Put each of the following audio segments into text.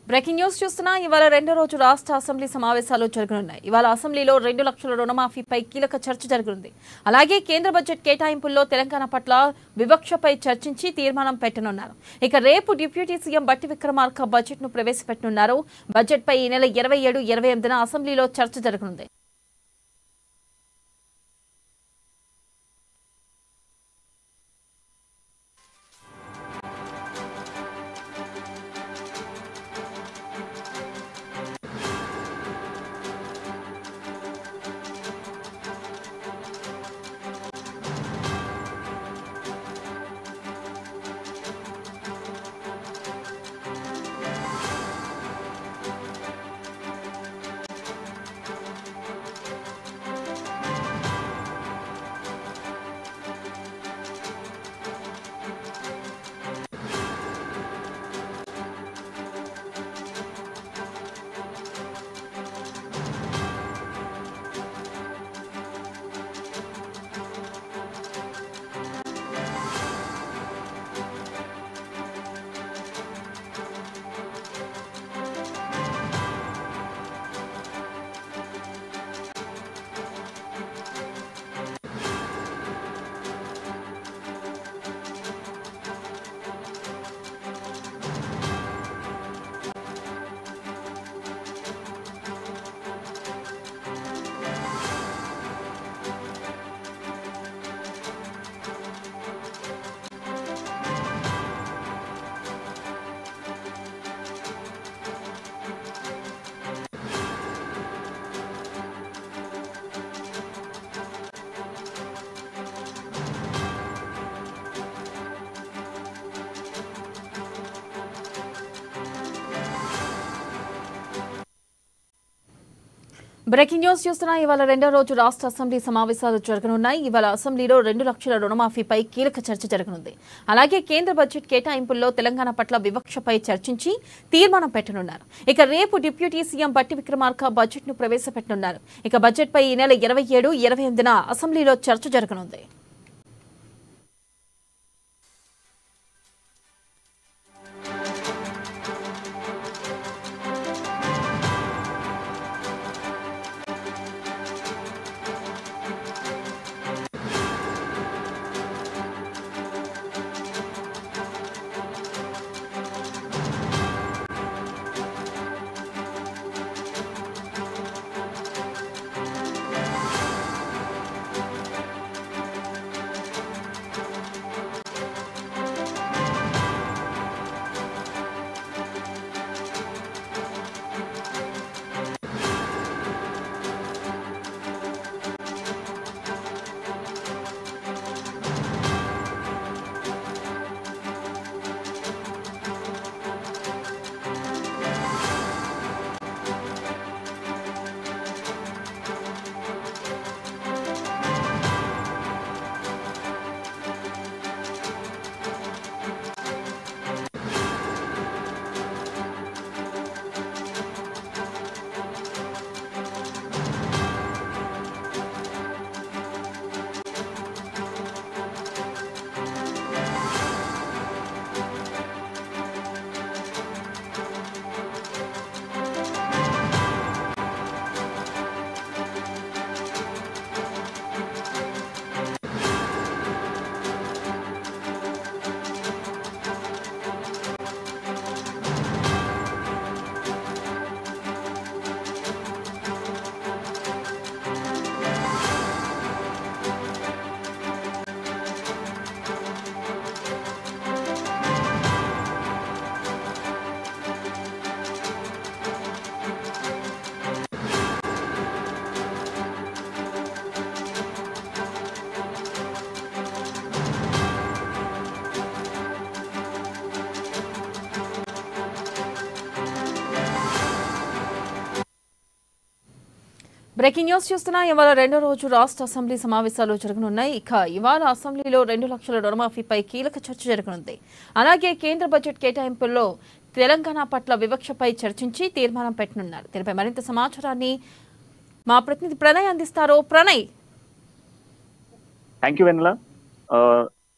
breaking news చూస్తున్నా ఇవాళ రెండో రోజు రాష్ట్ర అసెంబ్లీ సమావేశాలు జరగనున్నాయి ఇవాళ అసెంబ్లీలో రెండు లక్షల రుణమాఫీపై కీలక చర్చ జరగనుంది అలాగే కేంద్ర బడ్జెట్ కేటాయింపుల్లో తెలంగాణ పట్ల వివక్షపై చర్చించి తీర్మానం పెట్టనున్నారు ఇక రేపు డిప్యూటీ సీఎం బట్టి విక్రమార్క బడ్జెట్ ను ప్రవేశపెట్టనున్నారు బడ్జెట్ పై ఈ నెల ఇరవై ఏడు ఇరవై ఎనిమిదిన అసెంబ్లీలో చర్చ జరగనుంది బ్రేకింగ్ న్యూస్ చూస్తున్నా ఇవాళ రెండో రోజు రాష్ట్ర అసెంబ్లీ సమావేశాలు జరగనున్నాయి ఇవాళ అసెంబ్లీలో రెండు లక్షల రుణమాఫీపై కీలక చర్చ జరగనుంది అలాగే కేంద్ర బడ్జెట్ కేటాయింపుల్లో తెలంగాణ పట్ల వివక్షపై చర్చించి తీర్మానం పెట్టనున్నారు ఇక రేపు డిప్యూటీ సీఎం బట్టి విక్రమార్క బడ్జెట్ ను ప్రవేశపెట్టనున్నారు ఇక బడ్జెట్ పై ఈ నెల ఇరవై ఏడు ఇరవై ఎనిమిదిన అసెంబ్లీలో చర్చ జరగనుంది బ్రేకింగ్ న్యూస్ చూస్తున్నా ఇవాళ రెండో రోజు రాష్ట్ర అసెంబ్లీ సమావేశాలు జరగనున్నాయి ఇక ఇవాళ అసెంబ్లీలో రెండు లక్షల రుణమాఫీపై కీలక చర్చ జరగనుంది అలాగే కేంద్ర బడ్జెట్ కేటాయింపుల్లో తెలంగాణ పట్ల వివక్షపై చర్చించి తీర్మానం పెట్టనున్నారు దీనిపై మరింత సమాచారాన్ని మా ప్రతినిధి ప్రణయ్ అందిస్తారు ప్రణయ్ థ్యాంక్ యూ వెన్నెల ఆ,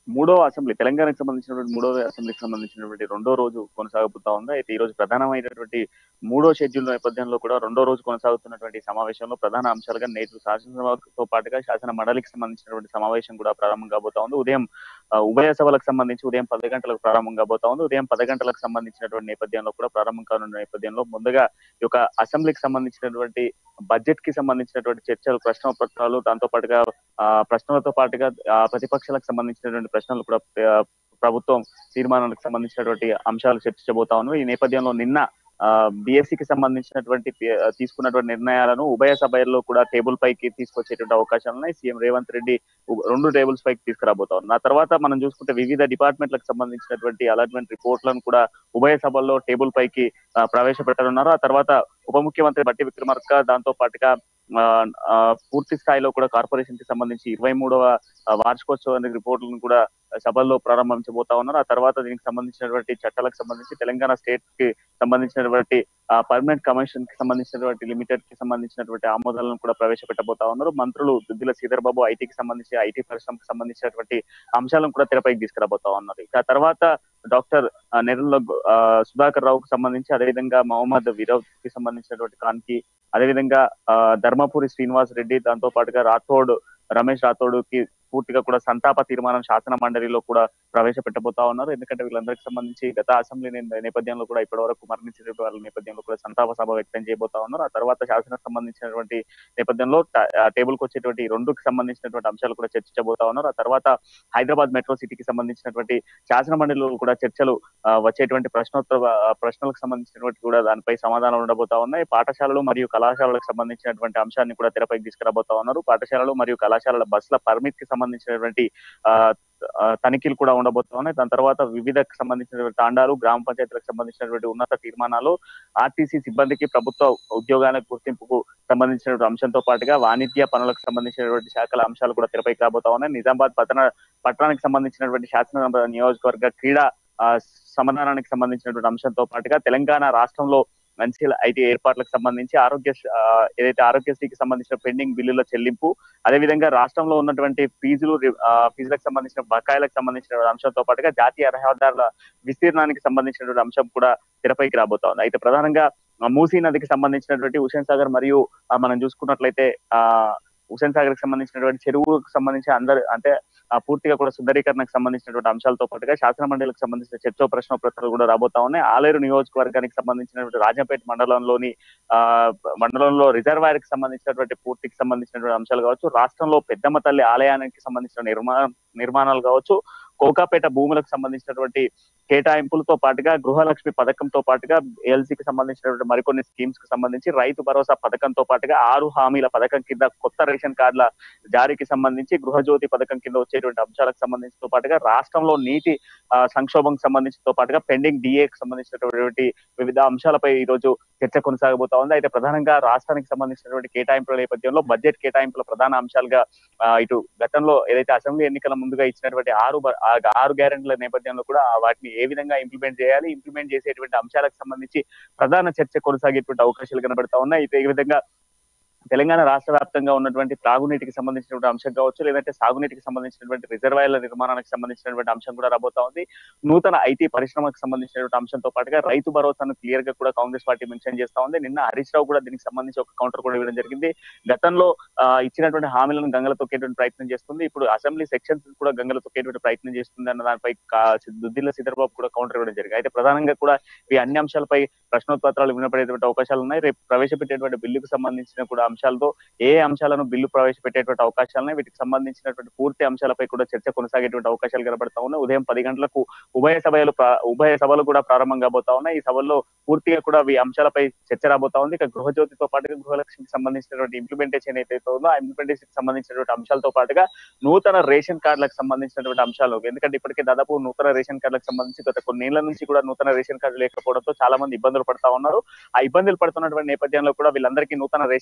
మూడో అసెంబ్లీ తెలంగాణకు సంబంధించినటువంటి మూడో అసెంబ్లీకి సంబంధించినటువంటి రెండో రోజు కొనసాగుతా ఉంది అయితే ఈ రోజు ప్రధానమైనటువంటి మూడో షెడ్యూల్ నేపథ్యంలో కూడా రెండో రోజు కొనసాగుతున్నటువంటి సమావేశంలో ప్రధాన అంశాలుగా నేటి శాసనసభతో పాటుగా శాసన మండలికి సంబంధించినటువంటి సమావేశం కూడా ప్రారంభం కాబోతా ఉంది ఉదయం ఆ, ఉభయ సభలకు సంబంధించి ఉదయం పది గంటలకు ప్రారంభం కాబోతా ఉంది ఉదయం పది గంటలకు సంబంధించినటువంటి నేపథ్యంలో కూడా ప్రారంభం కానున్న నేపథ్యంలో ముందుగా ఈ యొక్క అసెంబ్లీకి సంబంధించినటువంటి బడ్జెట్ కి సంబంధించినటువంటి చర్చలు ప్రశ్న పత్రాలు దాంతో పాటుగా ఆ ప్రశ్నలతో పాటుగా ఆ ప్రతిపక్షాలకు సంబంధించినటువంటి ప్రశ్నలు కూడా ఆ, ప్రభుత్వం తీర్మానాలకు సంబంధించినటువంటి అంశాలు చర్చించబోతా ఉన్నాం ఈ నేపథ్యంలో నిన్న బిఎస్సికి సంబంధించినటువంటి పి- ఆ, తీసుకున్నటువంటి నిర్ణయాలను ఉభయ సభల్లో కూడా టేబుల్ పైకి తీసుకొచ్చేటువంటి అవకాశాలు ఉన్నాయి సీఎం రేవంత్ రెడ్డి ఉ- రెండు టేబుల్స్ పైకి తీసుకురాబోతా ఉన్నారు ఆ తర్వాత మనం చూసుకుంటే వివిధ డిపార్ట్మెంట్లకు సంబంధించినటువంటి అలాట్మెంట్ రిపోర్ట్లను కూడా ఉభయ సభల్లో టేబుల్ పైకి ఆ, ప్రవేశపెట్టనున్నారు ఆ తర్వాత ఉప ముఖ్యమంత్రి బట్టి విక్రమార్క దాంతో పాటుగా ఆ, ఆ, పూర్తి స్థాయిలో కూడా కార్పొరేషన్ కి సంబంధించి ఇరవై మూడవ వార్షికోత్సవ రిపోర్టులను కూడా సభల్లో ప్రారంభించబోతా ఉన్నారు ఆ తర్వాత దీనికి సంబంధించినటువంటి చట్టాలకు సంబంధించి తెలంగాణ స్టేట్ కి సంబంధించినటువంటి పర్మనెంట్ కమిషన్ కి సంబంధించినటువంటి లిమిటెడ్ కి సంబంధించినటువంటి ఆమోదాలను కూడా ప్రవేశపెట్టబోతా ఉన్నారు మంత్రులు దుద్దిల శ్రీధర్ బాబు ఐటీకి సంబంధించి ఐటీ పరిశ్రమకు సంబంధించినటువంటి అంశాలను కూడా తెరపైకి తీసుకురాబోతా ఉన్నారు ఇక ఆ తర్వాత డాక్టర్ నెరల సుధాకర్ రావుకు సంబంధించి అదేవిధంగా మహమ్మద్ విరవ్ కి సంబంధించినటువంటి కాన్కి అదేవిధంగా ఆ, ధర్మపురి శ్రీనివాస్ రెడ్డి దాంతో పాటుగా రాథోడ్ రమేష్ రాథోడ్ కి పూర్తిగా కూడా సంతాప తీర్మానం శాసన మండలిలో కూడా ప్రవేశపెట్టబోతా ఉన్నారు ఎందుకంటే వీళ్ళందరికీ సంబంధించి గత అసెంబ్లీ నే- నేపథ్యంలో కూడా ఇప్పటి వరకు మరణించిన వాళ్ళ నేపథ్యంలో కూడా సంతాప సభ వ్యక్తం చేయబోతా ఉన్నారు ఆ తర్వాత శాసన సంబంధించినటువంటి నేపథ్యంలో టేబుల్ కి వచ్చేటువంటి ఈ రెండుకి సంబంధించినటువంటి అంశాలు కూడా చర్చించబోతా ఉన్నారు ఆ తర్వాత హైదరాబాద్ మెట్రో సిటీకి సంబంధించినటువంటి శాసన మండలిలో కూడా చర్చలు ఆ, వచ్చేటువంటి ప్రశ్నోత్తర ఆ, ప్రశ్నలకు సంబంధించినటువంటి కూడా దానిపై సమాధానం ఉండబోతా ఉన్నాయి పాఠశాలలు మరియు కళాశాలలకు సంబంధించినటువంటి అంశాన్ని కూడా తెరపైకి తీసుకురాబోతా ఉన్నారు పాఠశాలలు మరియు కళాశాలల బస్సుల పర్మిట్ కి సంబంధించినటువంటి ఆ ఆ, తనిఖీలు కూడా ఉండబోతా ఉన్నాయి దాని తర్వాత వివిధ సంబంధించినటువంటి తాండాలు గ్రామ పంచాయతీలకు సంబంధించినటువంటి ఉన్నత తీర్మానాలు ఆర్టీసీ సిబ్బందికి ప్రభుత్వ ఉద్యోగాల గుర్తింపుకు సంబంధించినటువంటి అంశంతో పాటుగా వాణిజ్య పనులకు సంబంధించినటువంటి శాఖల అంశాలు కూడా తెరపైకి రాబోతా ఉన్నాయి నిజామాబాద్ పట్టణ పట్టణానికి సంబంధించినటువంటి శాసన నియోజకవర్గ క్రీడా ఆ, సమాధానానికి సంబంధించినటువంటి అంశంతో పాటుగా తెలంగాణ రాష్ట్రంలో మంచి ఐటీ ఏర్పాట్లకు సంబంధించి ఆరోగ్య ఆ, ఏదైతే ఆరోగ్యశ్రీకి సంబంధించిన పెండింగ్ బిల్లుల చెల్లింపు అదేవిధంగా రాష్ట్రంలో ఉన్నటువంటి ఫీజులు రి- ఆ, ఫీజులకు సంబంధించిన బకాయిలకు సంబంధించిన అంశంతో పాటుగా జాతీయ రహదారుల విస్తీర్ణానికి సంబంధించినటువంటి అంశం కూడా తెరపైకి రాబోతా ఉంది అయితే ప్రధానంగా ఆ, మూసీ నదికి సంబంధించినటువంటి హుసేన్ సాగర్ మరియు ఆ, మనం చూసుకున్నట్లయితే ఆ హుసేన్ సాగర్ కి సంబంధించినటువంటి చెరువుకు సంబంధించి అందరు అంటే ఆ, పూర్తిగా కూడా సుందరీకరణకు సంబంధించినటువంటి అంశాలతో పాటుగా శాసన మండలికి సంబంధించిన చర్చో ప్రశ్నోత్తరాలు కూడా రాబోతా ఉన్నాయి ఆలేరు నియోజకవర్గానికి సంబంధించినటువంటి రాజంపేట మండలంలోని ఆ మండలంలో రిజర్వాయర్ కి సంబంధించినటువంటి పూర్తికి సంబంధించినటువంటి అంశాలు కావచ్చు రాష్ట్రంలో పెద్దమ్మ తల్లి ఆలయానికి సంబంధించిన నిర్మాణ నిర్మాణాలు కావచ్చు కోకాపేట భూములకు సంబంధించినటువంటి కేటాయింపులతో పాటుగా గృహలక్ష్మి పథకంతో పాటుగా ఏఎల్సీకి సంబంధించినటువంటి మరికొన్ని స్కీమ్స్ కి సంబంధించి రైతు భరోసా పథకంతో పాటుగా ఆరు హామీల పథకం కింద కొత్త రేషన్ కార్డుల జారీకి సంబంధించి గృహజ్యోతి పథకం కింద వచ్చేటువంటి అంశాలకు సంబంధించితో పాటుగా రాష్ట్రంలో నీటి ఆ, సంక్షోభంకి సంబంధించితో పాటుగా పెండింగ్ డిఏకి సంబంధించినటువంటి వివిధ అంశాలపై ఈ రోజు చర్చ కొనసాగబోతా ఉంది అయితే ప్రధానంగా రాష్ట్రానికి సంబంధించినటువంటి కేటాయింపుల నేపథ్యంలో బడ్జెట్ కేటాయింపుల ప్రధాన అంశాలుగా ఆ, ఇటు గతంలో ఏదైతే అసెంబ్లీ ఎన్నికల ముందుగా ఇచ్చినటువంటి ఆరు బ- ఆ ఆరు గ్యారెంటీల నేపథ్యంలో కూడా ఆ వాటిని ఏ విధంగా ఇంప్లిమెంట్ చేయాలి ఇంప్లిమెంట్ చేసేటువంటి అంశాలకు సంబంధించి ప్రధాన చర్చ కొనసాగేటువంటి అవకాశాలు కనబడతా ఉన్నాయి అయితే ఈ విధంగా తెలంగాణ రాష్ట్ర వ్యాప్తంగా ఉన్నటువంటి త్రాగునీటికి సంబంధించినటువంటి అంశం కావచ్చు లేదంటే సాగునీటికి సంబంధించినటువంటి రిజర్వాయర్ల నిర్మాణానికి సంబంధించినటువంటి అంశం కూడా రాబోతా ఉంది నూతన ఐటీ పరిశ్రమకు సంబంధించినటువంటి అంశంతో పాటుగా రైతు భరోసాను క్లియర్ గా కూడా కాంగ్రెస్ పార్టీ మెన్షన్ చేస్తా ఉంది నిన్న హరీష్ రావు కూడా దీనికి సంబంధించి ఒక కౌంటర్ కూడా ఇవ్వడం జరిగింది గతంలో ఆ, ఇచ్చినటువంటి హామీలను గంగల తొక్కేటువంటి ప్రయత్నం చేస్తుంది ఇప్పుడు అసెంబ్లీ సెక్షన్స్ కూడా గంగల తొక్కేటువంటి ప్రయత్నం చేస్తుంది అన్న దానిపై కా- దుద్దిల్ల సీతారాబాబు కూడా కౌంటర్ ఇవ్వడం జరిగింది అయితే ప్రధానంగా కూడా ఈ అన్ని అంశాలపై ప్రశ్నోత్తరాలు వినపడేటువంటి అవకాశాలు ఉన్నాయి రేపు ప్రవేశపెట్టేటువంటి బిల్లుకు సంబంధించిన కూడా అంశాలతో ఏ అంశాలను బిల్లు ప్రవేశపెట్టేటువంటి అవకాశాలు ఉన్నాయి వీటికి సంబంధించినటువంటి పూర్తి అంశాలపై కూడా చర్చ కొనసాగేటువంటి అవకాశాలు కనబడతా ఉన్నాయి ఉదయం పది గంటలకు ఉభయ సభలు ప్రా- ఉభయ సభలు కూడా ప్రారంభం కాబోతా ఉన్నాయి ఈ సభల్లో పూర్తిగా కూడా ఈ అంశాలపై చర్చ రాబోతా ఉంది ఇక గృహజ్యోతితో పాటుగా గృహలక్ష్మికి సంబంధించినటువంటి ఇంప్లిమెంటేషన్ ఏదైతే ఉందో ఆ ఇంప్లిమెంటేషన్ సంబంధించినటువంటి అంశాలతో పాటుగా నూతన రేషన్ కార్డులకు సంబంధించినటువంటి అంశాలు ఎందుకంటే ఇప్పటికే దాదాపు నూతన రేషన్ కార్డులకు సంబంధించి గత కొన్నేళ్ల నుంచి కూడా నూతన రేషన్ కార్డు లేకపోవడంతో చాలా మంది ఇబ్బందులు పడతా ఉన్నారు ఆ ఇబ్బందులు పడుతున్నటువంటి నేపథ్యంలో కూడా వీళ్ళందరికీ నూతన రేషన్ కార్డులు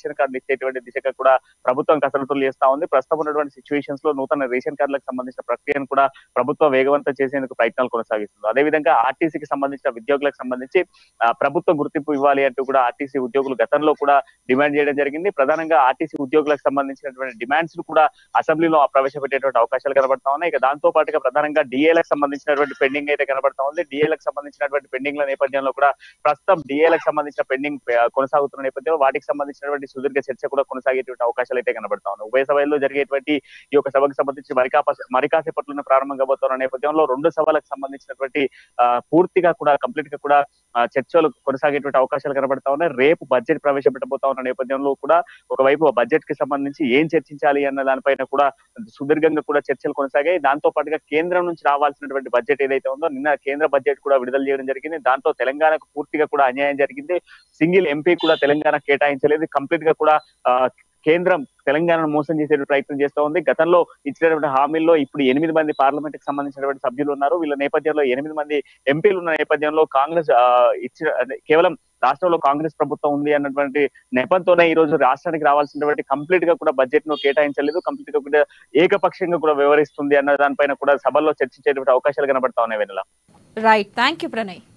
ఇచ్చేటువంటి దిశగా కూడా ప్రభుత్వం కసరత్తులు చేస్తా ఉంది ప్రస్తుతం ఉన్నటువంటి సిచ్యువేషన్స్ లో నూతన రేషన్ కార్డులకు సంబంధించిన ప్రక్రియను కూడా ప్రభుత్వం వేగవంతం చేసేందుకు ప్రయత్నాలు కొనసాగిస్తుంది అదేవిధంగా ఆర్టీసీకి సంబంధించిన ఉద్యోగులకు సంబంధించి ఆ, ప్రభుత్వ గుర్తింపు ఇవ్వాలి అంటూ కూడా ఆర్టీసీ ఉద్యోగులు గతంలో కూడా డిమాండ్ చేయడం జరిగింది ప్రధానంగా ఆర్టీసీ ఉద్యోగులకు సంబంధించినటువంటి డిమాండ్స్ ను కూడా అసెంబ్లీలో ప్రవేశపెట్టేటువంటి అవకాశాలు కనబడతా ఉన్నాయి ఇక దాంతో పాటుగా ప్రధానంగా డిఏలకు సంబంధించినటువంటి పెండింగ్ అయితే కనబడతా ఉంది డిఏలకు సంబంధించినటువంటి పెండింగ్ల నేపథ్యంలో కూడా ప్రస్తుతం డిఏలకు సంబంధించిన పెండింగ్ కొనసాగుతున్న నేపథ్యంలో వాటికి సంబంధించినటువంటి సుదీర్ఘ చర్చ కూడా కొనసాగేటువంటి అవకాశాలు అయితే కనబడతా ఉన్నాయి ఉభయ సభల్లో జరిగేటువంటి ఈ యొక్క సభకు సంబంధించి మరికా మరికాసేపట్లోనే ప్రారంభం కాబోతున్న నేపథ్యంలో రెండు సభలకు సంబంధించినటువంటి ఆ, పూర్తిగా కూడా కంప్లీట్ గా కూడా ఆ, చర్చలు కొనసాగేటువంటి అవకాశాలు కనబడతా ఉన్నాయి రేపు బడ్జెట్ ప్రవేశపెట్టబోతా ఉన్న నేపథ్యంలో కూడా ఒకవైపు బడ్జెట్ కి సంబంధించి ఏం చర్చించాలి అన్న దానిపైన కూడా సుదీర్ఘంగా కూడా చర్చలు కొనసాగాయి దాంతో పాటుగా కేంద్రం నుంచి రావాల్సినటువంటి బడ్జెట్ ఏదైతే ఉందో నిన్న కేంద్ర బడ్జెట్ కూడా విడుదల చేయడం జరిగింది దాంతో తెలంగాణకు పూర్తిగా కూడా అన్యాయం జరిగింది సింగిల్ ఎంపీ కూడా తెలంగాణ కేటాయించలేదు కంప్లీట్ గా కూడా ఆ, కేంద్రం తెలంగాణను మోసం చేసే ప్రయత్నం చేస్తూ ఉంది గతంలో ఇచ్చినటువంటి హామీల్లో ఇప్పుడు ఎనిమిది మంది పార్లమెంట్ కి సంబంధించినటువంటి సభ్యులు ఉన్నారు వీళ్ళ నేపథ్యంలో ఎనిమిది మంది ఎంపీలు ఉన్న నేపథ్యంలో కాంగ్రెస్ ఆ, ఇచ్చిన అదే కేవలం రాష్ట్రంలో కాంగ్రెస్ ప్రభుత్వం ఉంది అన్నటువంటి నెపంతోనే ఈ రోజు రాష్ట్రానికి రావాల్సినటువంటి కంప్లీట్ గా కూడా బడ్జెట్ ను కేటాయించలేదు కంప్లీట్ గా కూడా ఏకపక్షంగా కూడా వివరిస్తుంది అన్న దానిపైన కూడా సభల్లో చర్చించేటువంటి అవకాశాలు కనబడతా ఉన్నాయి వెనుల రైట్ థ్యాంక్ యూ ప్రణయ్